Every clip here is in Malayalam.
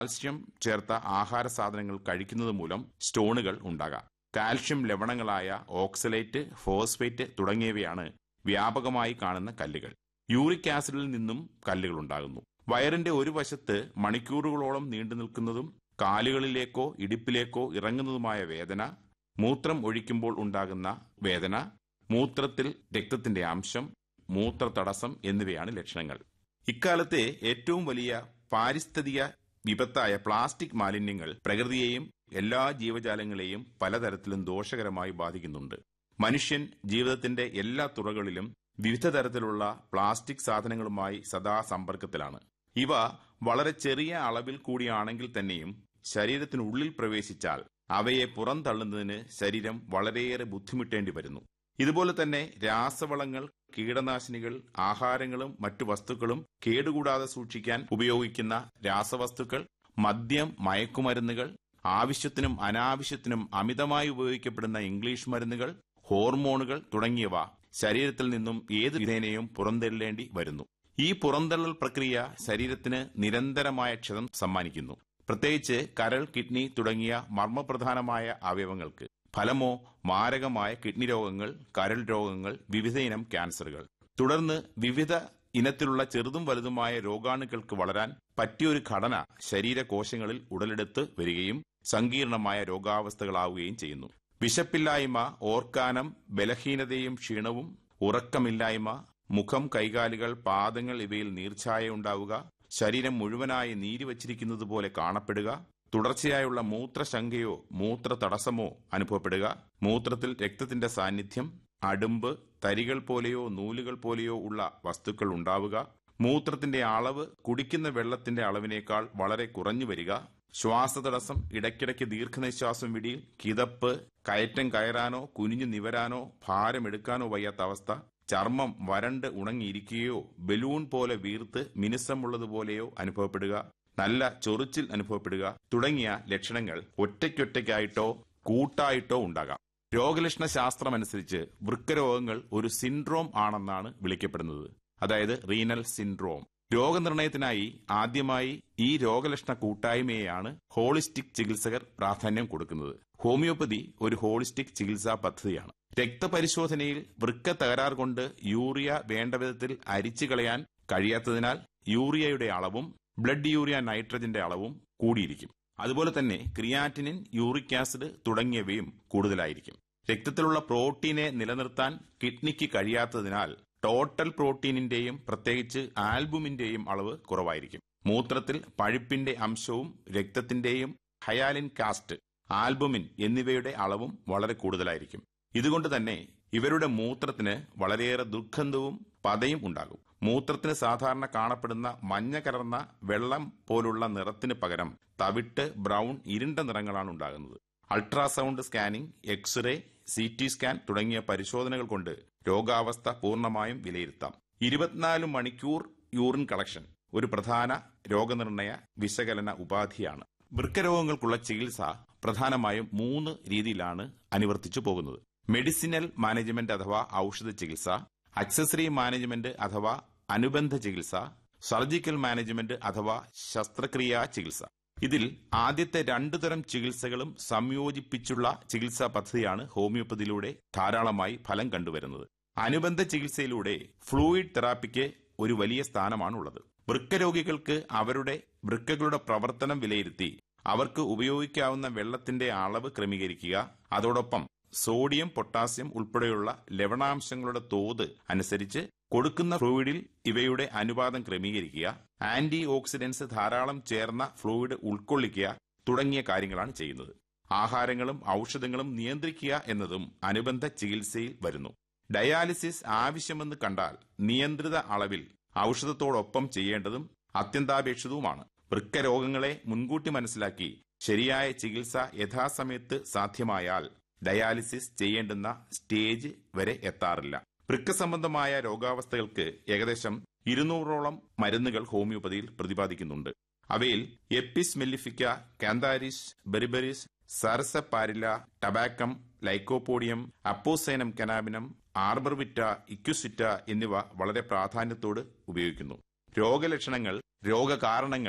കാൽസ്യം ചേർത്ത ആഹാര സാധനങ്ങൾ കഴിക്കുന്നത് മൂലം സ്റ്റോണുകൾ ഉണ്ടാകാം കാൽഷ്യം ലവണങ്ങളായ ഓക്സലേറ്റ് ഫോസ്ഫേറ്റ് തുടങ്ങിയവയാണ് വ്യാപകമായി കാണുന്ന കല്ലുകൾ യൂറിക് ആസിഡിൽ നിന്നും കല്ലുകൾ ഉണ്ടാകുന്നു വയറിന്റെ ഒരു വശത്ത് മണിക്കൂറുകളോളം നീണ്ടു നിൽക്കുന്നതും കാലുകളിലേക്കോ ഇടുപ്പിലേക്കോ ഇറങ്ങുന്നതുമായ വേദന മൂത്രം ഒഴിക്കുമ്പോൾ ഉണ്ടാകുന്ന വേദന മൂത്രത്തിൽ രക്തത്തിന്റെ അംശം മൂത്ര തടസ്സം എന്നിവയാണ് ലക്ഷണങ്ങൾ ഇക്കാലത്തെ ഏറ്റവും വലിയ പാരിസ്ഥിതിക വിപത്തായ പ്ലാസ്റ്റിക് മാലിന്യങ്ങൾ പ്രകൃതിയെയും എല്ലാ ജീവജാലങ്ങളെയും പലതരത്തിലും ദോഷകരമായി ബാധിക്കുന്നുണ്ട് മനുഷ്യൻ ജീവിതത്തിന്റെ എല്ലാ തുറകളിലും വിവിധ തരത്തിലുള്ള പ്ലാസ്റ്റിക് സാധനങ്ങളുമായി സദാ സമ്പർക്കത്തിലാണ് ഇവ വളരെ ചെറിയ അളവിൽ കൂടിയാണെങ്കിൽ തന്നെയും ശരീരത്തിനുള്ളിൽ പ്രവേശിച്ചാൽ അവയെ പുറന്തള്ളുന്നതിന് ശരീരം വളരെയേറെ ബുദ്ധിമുട്ടേണ്ടി വരുന്നു ഇതുപോലെ തന്നെ രാസവളങ്ങൾ കീടനാശിനികൾ ആഹാരങ്ങളും മറ്റു വസ്തുക്കളും കേടുകൂടാതെ സൂക്ഷിക്കാൻ ഉപയോഗിക്കുന്ന രാസവസ്തുക്കൾ മദ്യം മയക്കുമരുന്നുകൾ ആവശ്യത്തിനും അനാവശ്യത്തിനും അമിതമായി ഉപയോഗിക്കപ്പെടുന്ന ഇംഗ്ലീഷ് മരുന്നുകൾ ഹോർമോണുകൾ തുടങ്ങിയവ ശരീരത്തിൽ നിന്നും ഏത് വിധേനയും പുറന്തള്ളേണ്ടി വരുന്നു ഈ പുറന്തള്ളൽ പ്രക്രിയ ശരീരത്തിന് നിരന്തരമായ ക്ഷതം സമ്മാനിക്കുന്നു പ്രത്യേകിച്ച് കരൾ കിഡ്നി തുടങ്ങിയ മർമ്മപ്രധാനമായ അവയവങ്ങൾക്ക് ഫലമോ മാരകമായ കിഡ്നി രോഗങ്ങൾ കരൾ രോഗങ്ങൾ വിവിധയിനം ക്യാൻസറുകൾ തുടർന്ന് വിവിധ ഇനത്തിലുള്ള ചെറുതും വലുതുമായ രോഗാണുക്കൾക്ക് വളരാൻ പറ്റിയൊരു ഘടന ശരീരകോശങ്ങളിൽ ഉടലെടുത്ത് വരികയും സങ്കീർണമായ രോഗാവസ്ഥകളാവുകയും ചെയ്യുന്നു വിശപ്പില്ലായ്മ ഓർക്കാനം ബലഹീനതയും ക്ഷീണവും ഉറക്കമില്ലായ്മ മുഖം കൈകാലുകൾ പാദങ്ങൾ ഇവയിൽ നീർച്ഛായ ഉണ്ടാവുക ശരീരം മുഴുവനായി നീരി വച്ചിരിക്കുന്നത് പോലെ കാണപ്പെടുക തുടർച്ചയായുള്ള മൂത്രശങ്കയോ മൂത്ര തടസ്സമോ അനുഭവപ്പെടുക മൂത്രത്തിൽ രക്തത്തിന്റെ സാന്നിധ്യം അടുമ്പ് തരികൾ പോലെയോ നൂലുകൾ പോലെയോ ഉള്ള വസ്തുക്കൾ ഉണ്ടാവുക മൂത്രത്തിന്റെ അളവ് കുടിക്കുന്ന വെള്ളത്തിന്റെ അളവിനേക്കാൾ വളരെ കുറഞ്ഞു വരിക ശ്വാസതടസ്സം ഇടയ്ക്കിടയ്ക്ക് ദീർഘനിശ്വാസം വിടിയിൽ കിതപ്പ് കയറ്റം കയറാനോ കുനിഞ്ഞു നിവരാനോ ഭാരമെടുക്കാനോ വയ്യാത്ത അവസ്ഥ ചർമ്മം വരണ്ട് ഉണങ്ങിയിരിക്കുകയോ ബലൂൺ പോലെ വീർത്ത് മിനുസമുള്ളതുപോലെയോ അനുഭവപ്പെടുക നല്ല ചൊറിച്ചിൽ അനുഭവപ്പെടുക തുടങ്ങിയ ലക്ഷണങ്ങൾ ഒറ്റയ്ക്കൊറ്റയ്ക്കായിട്ടോ കൂട്ടായിട്ടോ ഉണ്ടാകാം രോഗലക്ഷണ ശാസ്ത്രമനുസരിച്ച് വൃക്കരോഗങ്ങൾ ഒരു സിൻഡ്രോം ആണെന്നാണ് വിളിക്കപ്പെടുന്നത് അതായത് റീനൽ സിൻഡ്രോം രോഗനിർണയത്തിനായി ആദ്യമായി ഈ രോഗലക്ഷണ കൂട്ടായ്മയെയാണ് ഹോളിസ്റ്റിക് ചികിത്സകർ പ്രാധാന്യം കൊടുക്കുന്നത് ഹോമിയോപ്പതി ഒരു ഹോളിസ്റ്റിക് ചികിത്സാ പദ്ധതിയാണ് രക്തപരിശോധനയിൽ വൃക്ക തകരാർ കൊണ്ട് യൂറിയ വേണ്ട വിധത്തിൽ അരിച്ചു കളയാൻ കഴിയാത്തതിനാൽ യൂറിയയുടെ അളവും ബ്ലഡ് യൂറിയ നൈട്രജന്റെ അളവും കൂടിയിരിക്കും അതുപോലെ തന്നെ ക്രിയാറ്റിനിൻ യൂറിക് ആസിഡ് തുടങ്ങിയവയും കൂടുതലായിരിക്കും രക്തത്തിലുള്ള പ്രോട്ടീനെ നിലനിർത്താൻ കിഡ്നിക്ക് കഴിയാത്തതിനാൽ ടോട്ടൽ പ്രോട്ടീനിന്റെയും പ്രത്യേകിച്ച് ആൽബുമിന്റെയും അളവ് കുറവായിരിക്കും മൂത്രത്തിൽ പഴുപ്പിന്റെ അംശവും രക്തത്തിന്റെയും ഹയാലിൻ കാസ്റ്റ് ആൽബുമിൻ എന്നിവയുടെ അളവും വളരെ കൂടുതലായിരിക്കും ഇതുകൊണ്ട് തന്നെ ഇവരുടെ മൂത്രത്തിന് വളരെയേറെ ദുർഗന്ധവും പതയും ഉണ്ടാകും മൂത്രത്തിന് സാധാരണ കാണപ്പെടുന്ന മഞ്ഞ കലർന്ന വെള്ളം പോലുള്ള നിറത്തിന് പകരം തവിട്ട് ബ്രൗൺ ഇരുണ്ട നിറങ്ങളാണ് ഉണ്ടാകുന്നത് ultrasound scanning X ray C T scan തുടങ്ങിയ പരിശോധനകൾ കൊണ്ട് രോഗാവസ്ഥ പൂർണ്ണമായും വിലയിരുത്താം ഇരുപത്തിനാല് മണിക്കൂർ യൂറിൻ കളക്ഷൻ ഒരു പ്രധാന രോഗനിർണയ വിശകലന ഉപാധിയാണ് വൃക്കരോഗങ്ങൾക്കുള്ള ചികിത്സ പ്രധാനമായും മൂന്ന് രീതിയിലാണ് അനുവർത്തിച്ചു പോകുന്നത് മെഡിസിനൽ മാനേജ്മെന്റ് അഥവാ ഔഷധ ചികിത്സ അക്സസറി മാനേജ്മെന്റ് അഥവാ അനുബന്ധ ചികിത്സ സർജിക്കൽ മാനേജ്മെന്റ് അഥവാ ശസ്ത്രക്രിയാ ചികിത്സ ഇതിൽ ആദ്യത്തെ രണ്ടു തരം ചികിത്സകളും സംയോജിപ്പിച്ചുള്ള ചികിത്സാ പദ്ധതിയാണ് ഹോമിയോപ്പതിയിലൂടെ ധാരാളമായി ഫലം കണ്ടുവരുന്നത് അനുബന്ധ ചികിത്സയിലൂടെ ഫ്ലൂയിഡ് തെറാപ്പിക്ക് ഒരു വലിയ സ്ഥാനമാണുള്ളത് വൃക്കരോഗികൾക്ക് അവരുടെ വൃക്കകളുടെ പ്രവർത്തനം വിലയിരുത്തി അവർക്ക് ഉപയോഗിക്കാവുന്ന വെള്ളത്തിന്റെ അളവ് ക്രമീകരിക്കുക അതോടൊപ്പം സോഡിയം പൊട്ടാസ്യം ഉൾപ്പെടെയുള്ള ലവണാംശങ്ങളുടെ തോത് അനുസരിച്ച് കൊടുക്കുന്ന ഫ്ലൂയിഡിൽ ഇവയുടെ അനുപാതം ക്രമീകരിക്കുക ആന്റി ഓക്സിഡൻസ് ധാരാളം ചേർന്ന ഫ്ലൂയിഡ് ഉൾക്കൊള്ളിക്കുക തുടങ്ങിയ കാര്യങ്ങളാണ് ചെയ്യുന്നത് ആഹാരങ്ങളും ഔഷധങ്ങളും നിയന്ത്രിക്കുക എന്നതും അനുബന്ധ ചികിത്സയിൽ വരുന്നു ഡയാലിസിസ് ആവശ്യമെന്ന് കണ്ടാൽ നിയന്ത്രിത അളവിൽ ഔഷധത്തോടൊപ്പം ചെയ്യേണ്ടതും അത്യന്താപേക്ഷിതവുമാണ് വൃക്കരോഗങ്ങളെ മുൻകൂട്ടി മനസ്സിലാക്കി ശരിയായ ചികിത്സ യഥാസമയത്ത് സാധ്യമായാൽ ഡയാലിസിസ് ചെയ്യേണ്ടുന്ന സ്റ്റേജ് വരെ എത്താറില്ല വൃക്ക സംബന്ധമായ രോഗാവസ്ഥകൾക്ക് ഏകദേശം ഇരുന്നൂറോളം മരുന്നുകൾ ഹോമിയോപ്പതിയിൽ പ്രതിപാദിക്കുന്നുണ്ട് അവയിൽ എപ്പിസ് മെല്ലിഫിക്ക കാന്താരിസ് ബെറിബെറിസ് സരസപ്പാരില ടബാക്കം ലൈക്കോപോഡിയം അപ്പോസൈനം കനാബിനം ആർബർവിറ്റ ഇക്യുസിറ്റ എന്നിവ വളരെ പ്രാധാന്യത്തോട് ഉപയോഗിക്കുന്നു രോഗലക്ഷണങ്ങൾ രോഗകാരണങ്ങൾ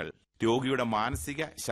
രോഗിയുടെ മാനസിക